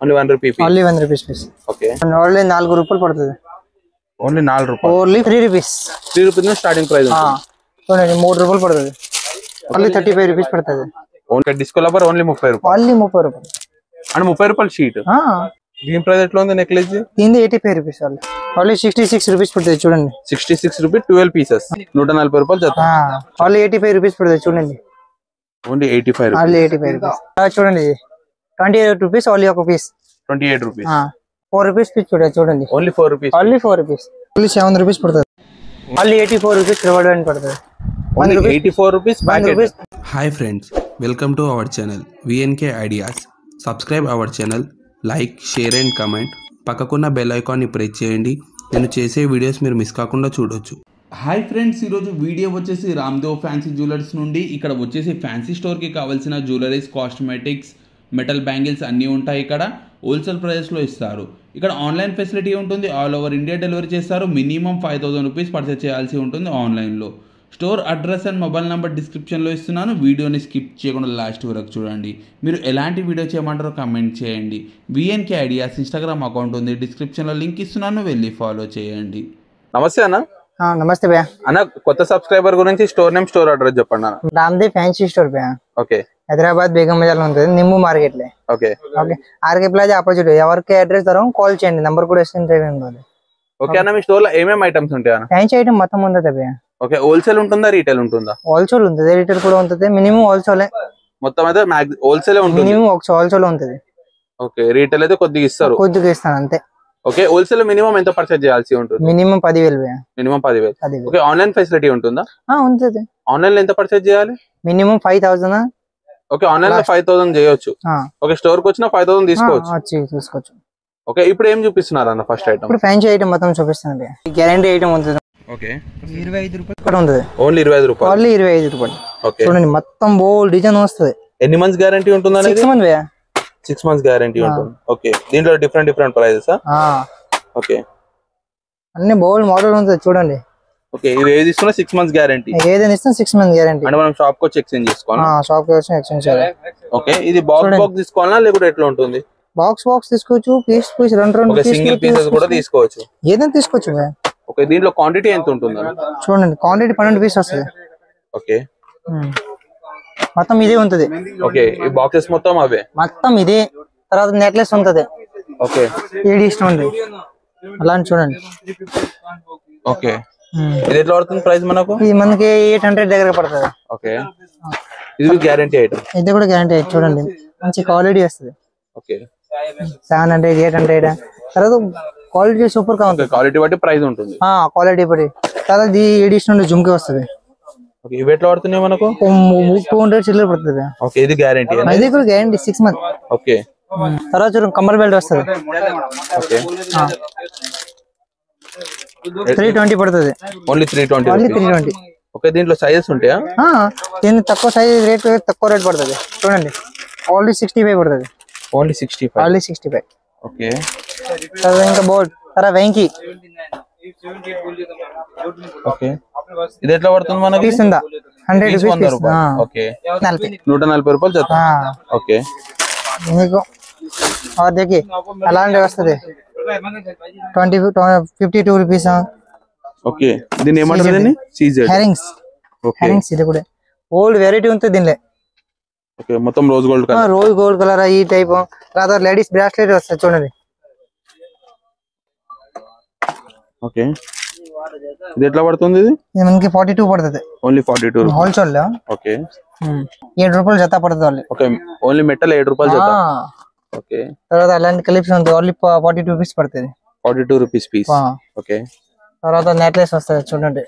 Only one rupee piece only one rupees piece okay only నాలుగు రూపాయలు పడుతుంది only నాలుగు రూపాయలు only three rupees three rupees starting price చూడండి మూడు రూపాయలు పడుతుంది ఓన్లీ థర్టీ ఫైవ్ రూపీస్ పడుతుంది ఓన్లీ డిస్కో లవర్ ఓన్లీ ముప్పై రూపాయలు ఓన్లీ ముప్పై రూపాయలు అండ్ ముప్పై రూపాయలు షీట్ ఆ, దీని ప్రైస్ ఎట్లా ఉంది నెక్లెస్ దీనిది eighty five rupees only only sixty six rupees పడుతుంది చూడండి sixty six rupee twelve pieces నూట నలభై రూపాయలు జత ఓన్లీ ఎయిటీ ఫైవ్ రూపీస్ పడుతుంది చూడండి only eighty five only eighty five rupees చూడండి ట్వంటీ ఎయిట్ రూపీస్ ఓన్లీ ఒక piece twenty eight rupees four rupees piece చూడండి చూడండి only four rupees only four rupees only seven rupees పడుతుంది only eighty four rupees ఇవ్వడానికి పడుతుంది only eighty four rupees one packet rupees hi friends welcome to our channel VNK ideas subscribe our channel like share and comment పక్కకున్న bell ఐకాన్ని press చేయండి నేను చేసే videos మీరు miss కాకుండా చూడొచ్చు హాయ్ ఫ్రెండ్స్ ఈరోజు వీడియో వచ్చేసి రామ్దేవ్ ఫ్యాన్సీ జ్యువెలర్స్ నుండి ఇక్కడ వచ్చేసి ఫ్యాన్సీ స్టోర్కి కావాల్సిన జ్యువెలరీస్ కాస్మెటిక్స్ మెటల్ బ్యాంగిల్స్ అన్నీ ఉంటాయి ఇక్కడ హోల్సేల్ ప్రైస్లో ఇస్తారు ఇక్కడ ఆన్లైన్ ఫెసిలిటీ ఉంటుంది ఆల్ ఓవర్ ఇండియా డెలివరీ చేస్తారు minimum five thousand rupees purchase చేయాల్సి ఉంటుంది ఆన్లైన్లో store address and mobile number డిస్క్రిప్షన్లో ఇస్తున్నాను వీడియోని స్కిప్ చేయకుండా లాస్ట్ వరకు చూడండి మీరు ఎలాంటి వీడియో చేయమంటారో కమెంట్ చేయండి విఎన్కే ఐడియాస్ ఇన్స్టాగ్రామ్ అకౌంట్ ఉంది డిస్క్రిప్షన్లో లింక్ ఇస్తున్నాను వెళ్ళి ఫాలో చేయండి నమస్తే అన్న ఆ, నమస్తే భయ్యా అన్న కొత్త సబ్స్క్రైబర్ గురించి స్టోర్ నేమ్ స్టోర్ అడ్రస్ చెప్పండి అన్న రామ్దేవ్ ఫ్యాన్సీ స్టోర్ భయ్యా ఓకే హైదరాబాద్ బేగం బజార్లో ఉంటుంది నిమ్ము మార్కెట్ లో okay okay RK Plaza opposite ఎవరికి అడ్రస్ ద్వారా కాల్ చేయండి నంబర్ కూడా ఇస్తుంది ఓకే అన్న మీ స్టోర్ లో ఏమేమి ఐటమ్స్ ఉంటాయి అన్న ఫ్యాన్సీ ఐటమ్ మొత్తం ఉంటుంది భయ్యా ఓకే హోల్సేల్ ఉంటుందా రీటైల్ ఉంటుందా హోల్సేల్ ఉంటుంది రిటైల్ కూడా ఉంటుంది మినిమం హోల్సేల్ మొత్తం అయితే హోల్సేల్ ఉంటుంది మినిమం ఒక హోల్సేల్ ఉంటుంది ఓకే రీటైల్ అయితే కొద్దిగా ఇస్తారు కొద్దిగా ఇస్తాను అంతే ఓకే హోల్సేల్ మినిమం ఎంత పర్చేజ్ చేయాల్సి ఉంటుంది మినిమం పదివేలు భయ్యా మినిమం పదివేలు పదివేలు ఓకే ఆన్లైన్ ఫెసిలిటీ ఉంటుందా ఆ, ఉంటుంది ఆన్లైన్ లో ఎంత పర్చేజ్ చేయాలి minimum five thousand okay online లో ఫైవ్ థౌసండ్ చేయొచ్చు ఓకే స్టోర్ కి వచ్చిన ఫైవ్ థౌసండ్ తీసుకోవచ్చు వచ్చి తీసుకోవచ్చు ఓకే ఇప్పుడు ఏం చూపిస్తున్నారు అన్న ఫస్ట్ ఐటమ్ ఇప్పుడు ఫ్యాన్సీ ఐటమ్ మొత్తం చూపిస్తాను భయ్యా గ్యారంటీ ఐటమ్ ఉంటుంది ఓకే ఇరవై ఐదు రూపాయలు కూడా ఉంటుంది ఓన్లీ ఇరవై ఐదు రూపాయలు ఓన్లీ ఇరవై ఐదు రూపాయలు ఓకే చూడండి మొత్తం బోల్ డిజైన్ వస్తుంది ఎన్ని మంత్స్ గ్యారంటీ ఉంటుంది అనేది సిక్స్ మంత్ భయ్యా సిక్స్ మంత్స్ గ్యారంటీ ఉంటుంది ఓకే దీంట్లో డిఫరెంట్ డిఫరెంట్ ప్రైజెస్ ఆ, ఓకే అన్ని బౌల్ మోడల్ ఉంటుంది చూడండి ఓకే ఇది ఏది తీసుకున్నా సిక్స్ మంత్స్ గ్యారంటీ మీకు ఏదైనా ఇస్తాం సిక్స్ మంత్ గ్యారంటీ అంటే మనం షాప్ కి వచ్చి ఎక్స్చేంజ్ చేసుకోవాలి షాప్ కి వచ్చి ఎక్స్చేంజ్ చేయాలి ఓకే ఇది బాక్స్ బాక్స్ తీసుకోవాలా లేకుంటే ఎట్లా ఉంటుంది బాక్స్ బాక్స్ తీసుకోవచ్చు పీస్ పీస్ రెండు రెండు ఓకే పీస్ సింగిల్ పీసెస్ కూడా తీసుకోవచ్చు ఏదైనా తీసుకోవచ్చు భయ్యా. ఓకే దీంట్లో క్వాంటిటీ ఎంత ఉంటుంది చూడండి క్వాంటిటీ పన్నెండు పీస్ వస్తుంది ఓకే ఉమ్. మొత్తం ఇదే ఉంటుంది ఓకే ఈ బాక్సెస్ మొత్తం అవే మొత్తం ఇది తర్వాత నెక్లెస్ ఉంటుంది ఓకే ఏడి ఇష్టం ఉంది అలాంటి చూడండి ఓకే ఉమ్. ఇది ఎట్లా పడుతుంది ప్రైస్ మనకు ఇది మనకి ఎయిట్ హండ్రెడ్ దగ్గర పడుతుంది ఓకే ఇది గ్యారంటీ ఐటమ్ ఇది కూడా గ్యారంటీ చూడండి మంచి క్వాలిటీ వస్తుంది okay seven hundred eight hundred తర్వాత క్వాలిటీ సూపర్ గా ఓకే ఉంటుంది క్వాలిటీ బట్టి ప్రైస్ ఉంటుంది క్వాలిటీ పడి తర్వాత ఇది ఎడిషనల్ జుమ్కి వస్తుంది ఓకే ఇవి ఎట్లా పడుతున్నాయి మనకు టూ హండ్రెడ్ చిల్లర పడుతుంది ఓకే ఇది గ్యారంటీ ఇది కూడా గ్యారంటీ సిక్స్ మంత్ ఓకే తర్వాత చూడండి కమ్మర్ బెల్ట్ వస్తుంది ఓకే త్రీ ట్వంటీ పడుతుంది only three twenty only three twenty okay దీంట్లో సైజెస్ ఉంటాయా దీన్ని తక్కువ సైజ్ రేట్ తక్కువ రేట్ పడుతుంది చూడండి ఓన్లీ సిక్స్టీ ఫైవ్ పడుతుంది only sixty five only sixty five okay తర్వాత ఇంకా బోర్డ్ తర్వాత వెంకీ ఓకే ఇది ఎట్లా పడుతుంది మనకి పీస్ ఉందా హండ్రెడ్ Piece వంద రూపీస్ రూపాయలు ఓకే నలభై నూట నలభై రూపాయలు జత ఆ, ఓకే మీకు और देखिए అలాంటి వస్తుంది twenty fifty two rupees okay దీన్ని ఏమంటారు దీన్ని సీజెడ్ హెరింగ్స్ ఓకే హెరింగ్స్ ఇది కూడా ఓల్డ్ వెరైటీ ఉంటుంది దీనిలో ఓకే మొత్తం rose gold colour rose gold colour ఈ టైప్ తర్వాత లేడీస్ బ్రాస్లెట్ వస్తుంది చూడండి ఓకే ఇది ఎట్లా పడుతుంది ఇది ఇది మనకి ఫార్టీ టూ పడుతుంది ఓన్లీ ఫార్టీ టూ హోల్సేల్ లో ఓకే ఉమ్. ఏడు రూపాయలు జత పడుతుంది వాళ్ళు ఓకే ఓన్లీ మెటల్ ఏడు రూపాయలు జత ఆ, ఓకే తర్వాత అలాంటి కలిపి ఉంటుంది ఓన్లీ ఫార్టీ టూ రూపీస్ పడుతుంది ఫార్టీ టూ రూపీస్ పీస్ ఆ, ఓకే తర్వాత నెక్లెస్ వస్తుంది చూడండి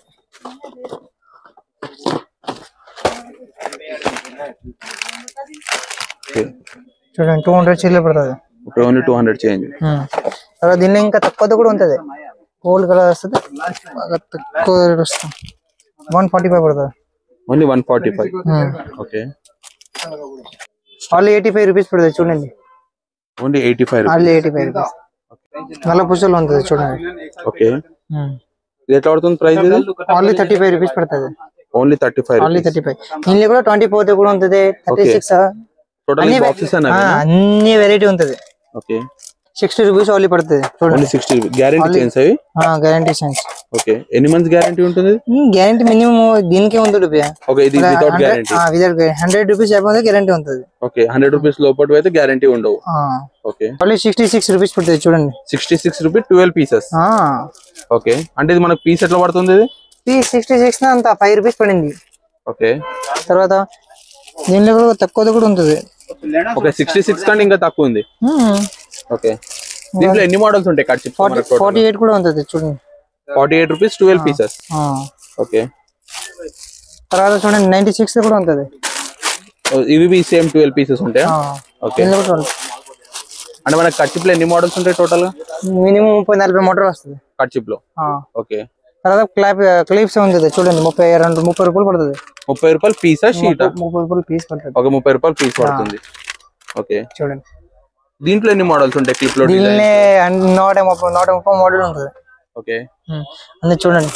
ఓకే చూడండి టూ హండ్రెడ్ చిల్లర పడుతుంది okay only two hundred change um. తర్వాత దీనిలో ఇంకా తక్కువది కూడా ఉంటుంది గోల్డ్ కలర్ వస్తుంది బాగా తక్కువ రేట్ వస్తుంది వన్ ఫార్టీ ఫైవ్ పడుతుంది only one forty five okay only eighty five rupees పడుతుంది చూడండి only eighty five only eighty five rupees నల్ల పుస్తలు ఉంటుంది చూడండి ఓకే ఇది ఎట్లా పడుతుంది ప్రైస్ ఇది ఓన్లీ థర్టీ ఫైవ్ రూపీస్ పడుతుంది only thirty five only thirty five దీనిలో కూడా ట్వంటీ ఫోర్ కూడా ఉంటుంది thirty Okay. Six total boxes అన్ని వెరైటీ ఉంటుంది ఓకే సిక్స్టీ రూపీస్ ఓన్లీ పడుతుంది చూడండి ఓన్లీ సిక్స్టీ గ్యారంటీ చైన్స్ అవి గ్యారంటీ సైన్స్ ఓకే ఎన్ని మంత్స్ గ్యారంటీ ఉంటుంది గ్యారంటీ మినిమం దీనికే ఉంది రూపాయ ఓకే ఇది without guarantee without hundred rupees అయిపోతే గ్యారంటీ ఉంటుంది ఓకే హండ్రెడ్ రూపీస్ లోపల అయితే గ్యారంటీ ఉండవు okay only sixty six rupees పడుతుంది చూడండి sixty six rupees twelve pieces okay అంటే ఇది మనకు పీస్ ఎట్లా పడుతుంది ఇది ఈ సిక్స్టీ సిక్స్ అంత ఫైవ్ రూపీస్ పడింది ఓకే తర్వాత దీనిలో కూడా తక్కువది కూడా ఉంటుంది ఓకే సిక్స్టీ సిక్స్ కంటే ఇంకా తక్కువ ఉంది ఓకే దీంట్లో ఎన్ని మోడల్స్ ఉంటాయి cut chips forty forty eight కూడా ఉంటుంది చూడండి forty eight rupees twelve pieces ఆ. ఓకే తర్వాత చూడండి నైన్టీ సిక్స్ కూడా ఉంటుంది ఇవి సేమ్ ట్వెల్వ్ పీసెస్ ఉంటాయా ఆ. ఓకే దీనిలో కూడా ఉంటుంది అంటే మనకి కట్ చిప్ లో ఎన్ని మోడల్స్ ఉంటాయి టోటల్ గా మినిమం ముప్పై నలభై మోటార్ వస్తుంది కట్ చిప్ లో ఆ. ఓకే తర్వాత క్లాప్ క్లిప్స్ ఉంటుంది చూడండి ముప్పై రెండు ముప్పై రూపాయలు పడుతుంది ముప్పై రూపాయలు పీసా షీటా ముప్పై రూపాయలు పీస్ పడుతుంది ఓకే ముప్పై రూపాయలు పీస్ పడుతుంది ఓకే చూడండి దీంట్లో ఎన్ని మోడల్స్ ఉంటాయి క్లిప్ లో డిజైన్ దీనిలో అన్ని నూట ముప్పై నూట ముప్పై మోడల్ ఉంటుంది ఓకే అన్ని చూడండి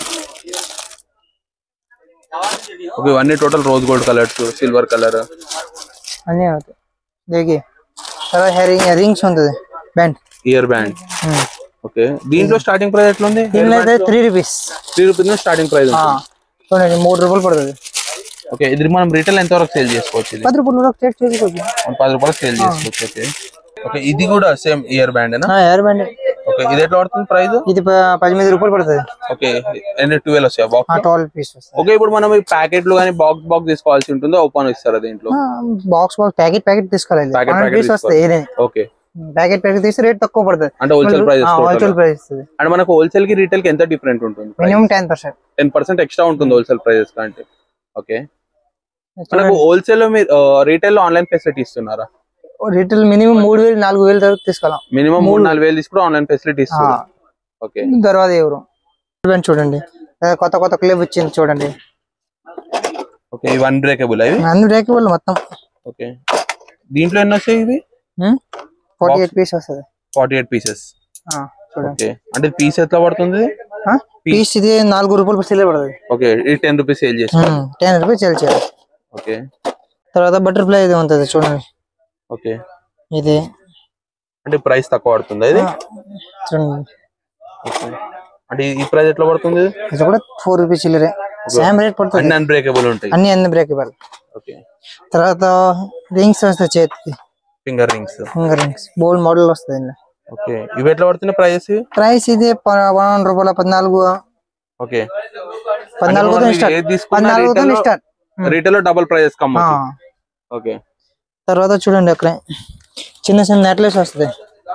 ఓకే ఇవన్నీ total rose gold colours silver colour అన్నీ అవుతాయి దీనికి తర్వాత హెరింగ్ రింగ్స్ ఉంటుంది బ్యాండ్ ఇయర్ బ్యాండ్ ఓకే దీంట్లో స్టార్టింగ్ ప్రైస్ ఎట్లా ఉంది దీనిలో అయితే three rupees three rupees starting price చూడండి మూడు రూపాయలు పడుతుంది ఓకే ఇది మనం రీటైల్ ఎంత వరకు సేల్ చేసుకోవచ్చు ఇది పది రూపాయలు కూడా చెక్ చేసుకోవచ్చు మనం పది రూపాయలు సేల్ చేసుకోవచ్చు ఓకే ఓకే ఇది కూడా same ear band hair band okay ఇది ఎట్లా పడుతుంది ప్రైస్ ఇది ప- పద్దెనిమిది రూపాయలు పడుతుంది ఓకే ఎన్ని ట్వెల్వ్ వస్తాయి బాక్స్ ట్వెల్వ్ పీస్ వస్తుంది ఓకే ఇప్పుడు మనం ఈ ప్యాకెట్లు కానీ బాక్స్ బాక్స్ తీసుకోవాల్సి ఉంటుందో ఓపెన్ ఇస్తారా దీంట్లో బాక్స్ బాక్స్ ప్యాకెట్ ప్యాకెట్ తీసుకోవాలి Packet, పన్నెండు packet పీస్ వస్తాయి ఏదైనా ఓకే ప్యాకెట్ ప్యాకెట్ తీస్తే రేట్ తక్కువ పడుతుంది అంటే హోల్సేల్ ప్రైస్ హోల్సేల్ ప్రైస్ ఇస్తుంది అంటే మనకు హోల్సేల్ కి రీటైల్ కి ఎంత డిఫరెంట్ ఉంటుంది minimum ten percent ten percent extra ఉంటుంది హోల్సేల్ ప్రైజెస్ కంటే ఓకే మనకు హోల్సేల్ లో మీరు రీటైల్ లో ఆన్లైన్ ఫెసిలిటీ ఇస్తున్నారా రిటైల్ మినిమం మూడు వేలు నాలుగు వేలు వరకు తీసుకోవాలి మినిమం మూడు నాలుగు వేలు తీసుకుంటే ఆన్లైన్ ఫెసిలిటీ ఇస్తున్నారు ఓకే తర్వాత ఎవరు చూడండి చూడండి ఆ, కొత్త కొత్త క్లిప్ వచ్చింది చూడండి ఓకే ఇవి అన్బ్రేకబుల్ అవి అన్ని బ్రేక్ వాళ్ళు మొత్తం ఓకే దీంట్లో ఎన్ని వస్తాయి ఇవి ఫార్టీ ఎయిట్ పీస్ వస్తుంది ఫార్టీ ఎయిట్ పీసెస్ ఆ, చూడండి ఓకే అంటే పీస్ ఎట్లా పడుతుంది పీస్ ఇది నాలుగు రూపాయలు సెల్ పడుతుంది ఓకే ఇది టెన్ రూపీస్ సేల్ చేస్తారు టెన్ రూపీస్ సెల్ చేయాలి ఓకే తర్వాత బటర్ఫ్లై ఇది ఉంటుంది చూడండి ఓకే ఇది అంటే ప్రైస్ తక్కువ పడుతుంది ఇది ఆ, చూడండి ఓకే అంటే ఈ ప్రైస్ ఎట్లా పడుతుంది ఇది? ఇది కూడా ఫోర్ రూపీస్ చిల్లరే సేమ్ రేట్ పడుతుంది అన్ని అన్బ్రేకబుల్ ఉంటాయి అన్ని అన్ని బ్రేక్ ఇవ్వాలి ఓకే తర్వాత రింగ్స్ వస్తాయి చేతికి finger rings finger rings bold model వస్తుంది ఇందులో ఓకే ఇవి ఎట్లా పడుతున్నాయి ప్రైస్ ప్రైస్ ఇది పన్నెండు రూపాయల పద్నాలుగు ఓకే పద్నాలుగు మనం ఇది ఏది తీసుకున్నా పద్నాలుగు retail లో- స్టార్ట్ రీటైల్ లో డబుల్ ప్రైజెస్ కమ్మ ఓకే తర్వాత చూడండి అక్కడ చిన్న చిన్న నెక్లెస్ వస్తుంది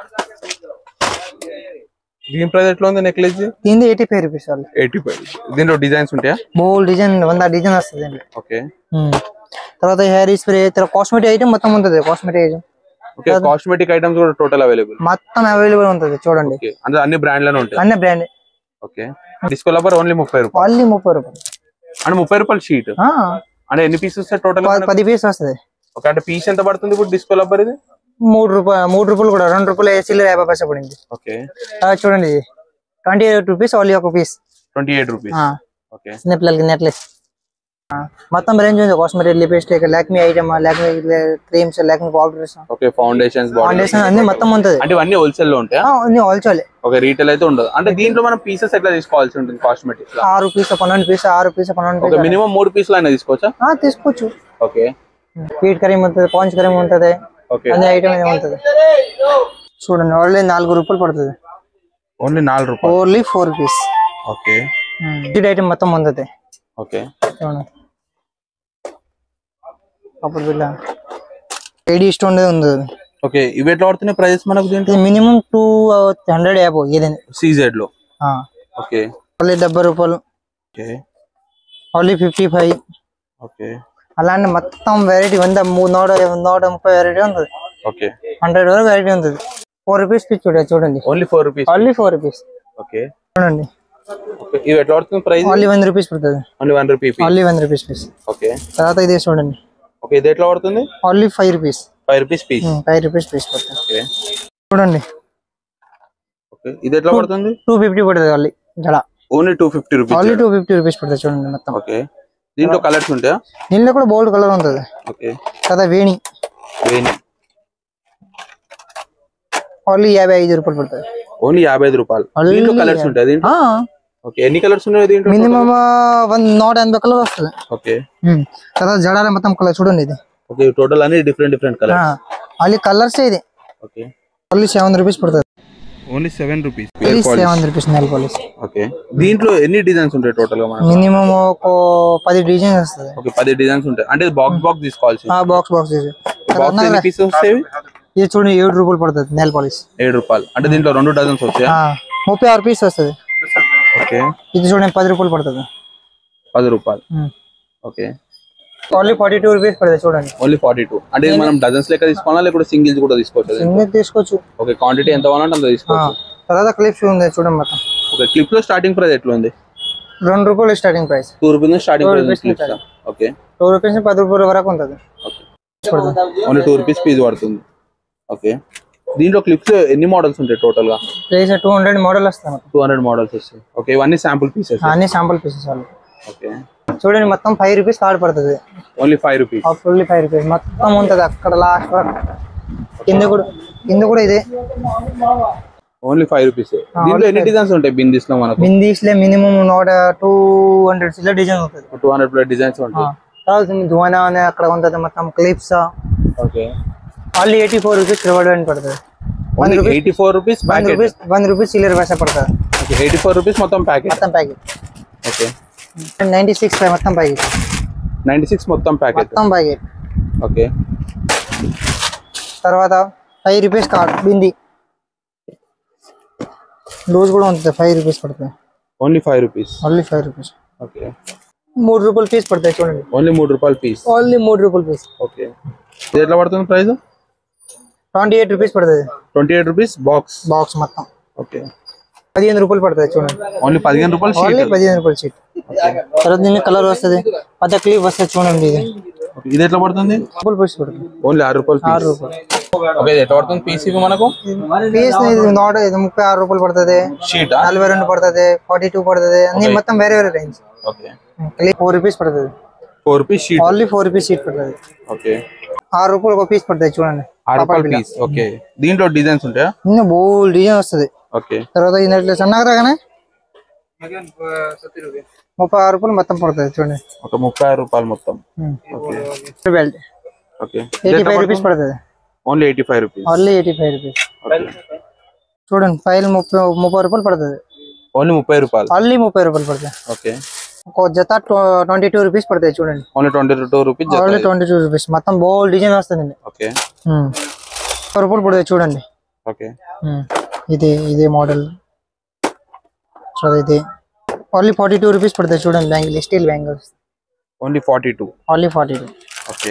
దీని ప్రైస్ ఎట్లా ఉంది నెక్లెస్ దీని ఎయిటీ ఫైవ్ రూపీస్ వాళ్ళు ఎయిటీ ఫైవ్ దీంట్లో డిజైన్స్ ఉంటాయా బోల్ డిజైన్ వంద డిజైన్ వస్తుంది దీంట్లో ఓకే ఉమ్. తర్వాత హెయిర్ స్ప్రే తర్వాత కాస్మెటిక్ ఐటమ్ మొత్తం ఉంటుంది cosmetic item okay cosmetic items కూడా టోటల్ అవైలబుల్ మొత్తం అవైలబుల్ ఉంటుంది చూడండి ఓకే అంటే అన్ని బ్రాండ్ లోనే ఉంటాయి అన్ని brand okay disco rubber only ముప్పై రూపాయలు ఓన్లీ ముప్పై రూపాయలు అంటే ముప్పై రూపాయలు షీట్ ఆ, అంటే ఎన్ని పీసెస్ టోటల్ పది- పది పీస్ వస్తుంది ఓకే అంటే పీస్ ఎంత పడుతుంది ఇప్పుడు డిస్కో లబర్ ఇది మూడు రూపాయలు మూడు రూపాయలు కూడా రెండు రూపాయలు ఏసీలో యాభై పైసా పడింది ఓకే తర్వాత చూడండి ఇది ట్వంటీ ఎయిట్ రూపీస్ ఓన్లీ ఒక piece twenty eight rupees okay చిన్న పిల్లలకి నెక్లెస్ మొత్తం రేంజ్ ఉంది cosmetic lipstick Lakme item Lakme creams Lakme powders okay foundations foundation అన్ని మొత్తం ఉంటుంది అంటే ఇవన్నీ హోల్సేల్ లో ఉంటాయా అన్ని ఆల్చోలే ఓకే రీటైల్ అయితే ఉండదు అంటే దీంట్లో మనం పీసెస్ ఎట్లా తీసుకోవాల్సి ఉంటుంది కాస్మెటిక్స్ లో ఆరు పీస్ పన్నెండు పీస్ ఆరు పీస్ పన్నెండు ఓకే పీస్ మినిమం మూడు పీసులు అయినా తీసుకోవచ్చా తీసుకోవచ్చు ఓకే స్వీట్ కరీం ఉంటుంది పాంచ్ కరీం ఉంటుంది ఓకే అన్ని ఐటమ్ ఉంటుంది చూడండి ఓన్లీ నాలుగు రూపాయలు పడుతుంది ఓన్లీ నాలుగు రూపాయలు only four rupees okay sweet item మొత్తం ఉంటుంది ఓకే చూడండి అప్పుడు బిల్ల ఎయిటీ స్టోన్ ఉంది ఓకే ఇవి ఎట్లా పడుతున్నాయి ప్రైజెస్ మనకు దీంట్లో ఇది మినిమం టూ హండ్రెడ్ యాబో ఏదైనా సీజెడ్ లో ఓకే ఓన్లీ డెబ్బై రూపాయలు okay only fifty five okay అలాంటి మొత్తం వెరైటీ వంద మూడు నూట నూట ముప్పై వెరైటీ ఉంటుంది ఓకే హండ్రెడ్ వరకు వెరైటీ ఉంటుంది ఫోర్ రూపీస్ పీస్ చూడండి చూడండి only four rupees only four rupees okay చూడండి ఓకే ఇవి ఎట్లా పడుతుంది ప్రైస్ ఓన్లీ వన్ రూపీస్ పడుతుంది only one rupee only one rupees piece okay తర్వాత ఇది చూడండి ఓకే ఇది ఎట్లా పడుతుంది only five rupees five rupees piece five rupees piece పడుతుంది ఓకే చూడండి ఓకే ఇది ఎట్లా పడుతుంది టూ ఫిఫ్టీ పడుతుంది ఓన్లీ జడ only two fifty rupees only two fifty rupees పడుతుంది చూడండి మొత్తం ఓకే దీంట్లో కలర్స్ ఉంటాయా దీనిలో కూడా బోల్డ్ కలర్ ఉంటుంది ఓకే కదా వేణి వేణి ఓన్లీ యాభై ఐదు రూపాయలు పడుతుంది ఓన్లీ యాభై ఐదు రూపాయలు Only దీంట్లో కలర్స్ ఉంటాయి దీంట్లో ఓకే ఎన్ని కలర్స్ ఉన్నాయి దీంట్లో మినిమం వన్ నూట ఎనభై కలర్ వస్తుంది ఓకే ఉమ్. తర్వాత జడాల మొత్తం కలర్ చూడండి ఇది ఓకే టోటల్ అన్ని different different colour only colours ఇది ఓకే ఓన్లీ సెవెన్ రూపీస్ పడుతుంది only seven rupees only seven rupees నెల పాలిష్ ఓకే దీంట్లో ఎన్ని డిజైన్స్ ఉంటాయి టోటల్ గా మనకి మినిమం ఒక పది డిజైన్స్ వస్తుంది ఓకే పది డిజైన్స్ ఉంటాయి అంటే బాక్స్ బాక్స్ తీసుకోవాల్సి ఆ బాక్స్ బాక్స్ ఇది బాక్స్ ఎన్ని పీసెస్ వస్తాయి ఇది చూడండి ఏడు రూపాయలు పడుతుంది నెల పాలిష్ ఏడు రూపాయలు అంటే దీంట్లో రెండు డజన్స్ వచ్చాయా ముప్పై ఆరు పీస్ వస్తుంది ఓకే ఇది చూడండి పది రూపాయలు పడుతుంది పది రూపాయలు okay only forty two rupees పడుతుంది చూడండి ఓన్లీ ఫార్టీ టూ అంటే ఇది మనం డజన్స్ లెక్క తీసుకోవాలా లేకపోతే సింగిల్స్ కూడా తీసుకోవచ్చు సింగిల్ తీసుకోవచ్చు ఓకే క్వాంటిటీ ఎంత కావాలంటే అంత ఆ, తీసుకోవచ్చు తర్వాత క్లిప్స్ ఉంది చూడండి మొత్తం ఓకే క్లిప్ లో స్టార్టింగ్ ప్రైస్ ఎట్లా ఉంది రెండు రూపాయలు starting price two rupees starting Two price rupees clips నుంచి ఓకే టూ రూపీస్ పది రూపాయల వరకు ఉంటుంది ఓన్లీ టూ రూపీస్ ఫీజు పడుతుంది ఓకే దీంట్లో క్లిప్స్ ఎన్ని మోడల్స్ ఉంటాయి టోటల్ గా ప్రైస్ టూ హండ్రెడ్ మోడల్ వస్తాయి టూ హండ్రెడ్ మోడల్స్ వస్తాయి ఓకే ఇవన్నీ శాంపుల్ పీసెస్ అన్ని శాంపుల్ పీసెస్ వాళ్ళు ఓకే చూడండి మొత్తం ఫైవ్ రూపీస్ కార్డ్ పడుతుంది only five rupees fully five rupees మొత్తం ఉంటుంది అక్కడ లాస్ట్ వరకు కింద కూడా కింద కూడా ఇదే ఓన్లీ ఫైవ్ రూపీస్ దీంట్లో ఎన్ని డిజైన్స్ ఉంటాయి బిందీస్ లో మనకు బిందీస్లే మినిమం నూట టూ హండ్రెడ్ ఇలా డిజైన్ ఉంటుంది టూ హండ్రెడ్ ప్లస్ డిజైన్స్ ఉంటాయి తర్వాత దువానా అనే అక్కడ ఉంటుంది మొత్తం clips okay only eighty four rupees reward పడుతుంది only eighty four rupees one packet rupees one rupees చిల్లర పైసా పడుతుంది ఓకే ఎయిటీ ఫోర్ రూపీస్ మొత్తం ప్యాకెట్ మొత్తం ప్యాకెట్ ఓకే నైన్టీ సిక్స్ మొత్తం ప్యాకెట్ నైన్టీ సిక్స్ మొత్తం ప్యాకెట్ మొత్తం ప్యాకెట్ ఓకే తర్వాత five rupees card bindi loose కూడా ఉంటుంది ఫైవ్ రూపీస్ పడుతుంది only five rupees only five rupees okay మూడు రూపాయలు పీస్ పడతాయి చూడండి ఓన్లీ మూడు రూపాయలు పీస్ ఓన్లీ మూడు రూపాయలు పీస్ ఓకే ఇది ఎట్లా పడుతుంది ప్రైస్ ట్వంటీ ఎయిట్ రూపీస్ పడుతుంది twenty eight rupees box box మొత్తం ఓకే పదిహేను రూపాయలు పడుతుంది చూడండి ఓన్లీ పదిహేను రూపాయలు ఓన్లీ షీట్ పదిహేను రూపాయలు సీట్ తర్వాత దీని కలర్ వస్తుంది పెద్ద క్లిప్ వస్తుంది చూడండి ఇది ఇది ఎట్లా పడుతుంది రూపాయలు పీస్ పడుతుంది ఓన్లీ ఆరు రూపాయలు ఆరు పీస్ రూపాయలు ఓకే ఇది ఎట్లా పడుతుంది పీస్ ఇవి మనకు పీస్ ఇది నోట్ ఇది ముప్పై ఆరు రూపాయలు పడుతుంది షీట్ నలభై రెండు పడుతుంది ఫార్టీ టూ పడుతుంది అన్ని మొత్తం వేరే వేరే range okay clip four rupees పడుతుంది four rupees sheet only four rupees seat పడుతుంది ఓకే ఆరు రూపాయలు ఒక పీస్ పడుతుంది చూడండి ఆరు రూపాయలు పీస్ ఓకే దీంట్లో డిజైన్స్ ఉంటాయా ఇన్ని బోల్ డిజైన్ వస్తుంది ఓకే తర్వాత ఇన్నట్లు సన్నగా రాగానే ముప్పై ఆరు రూపాయలు మొత్తం పడుతుంది చూడండి ఒక ముప్పై ఆరు రూపాయలు మొత్తం okay belt okay eighty five rupees పడుతుంది only eighty five rupees only eighty five rupees చూడండి ఫైల్ ముప్పై ముప్పై రూపాయలు పడుతుంది ఓన్లీ ముప్పై రూపాయలు ఓన్లీ ముప్పై రూపాయలు పడుతుంది ఓకే ఒక జత ట్వంటీ టూ రూపీస్ పడుతుంది చూడండి only twenty two rupees only twenty two rupees మొత్తం బోల్ డిజైన్ వస్తుంది ఓకే ముప్పై రూపాయలు పడుతుంది చూడండి ఓకే ఉమ్. ఇది ఇదే మోడల్ చూడండి ఇది ఓన్లీ ఫార్టీ టూ రూపీస్ పడుతుంది చూడండి bangle steel bangles only forty two only forty two okay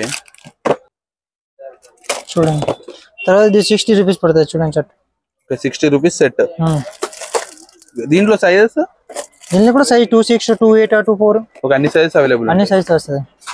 చూడండి తర్వాత ఇది సిక్స్టీ రూపీస్ పడుతుంది చూడండి shirt okay sixty rupees set దీంట్లో సైజెస్ దీనిలో కూడా size two six two eight two four ఒక అన్ని సైజెస్ అవైలబుల్ అన్ని సైజ్ వస్తుంది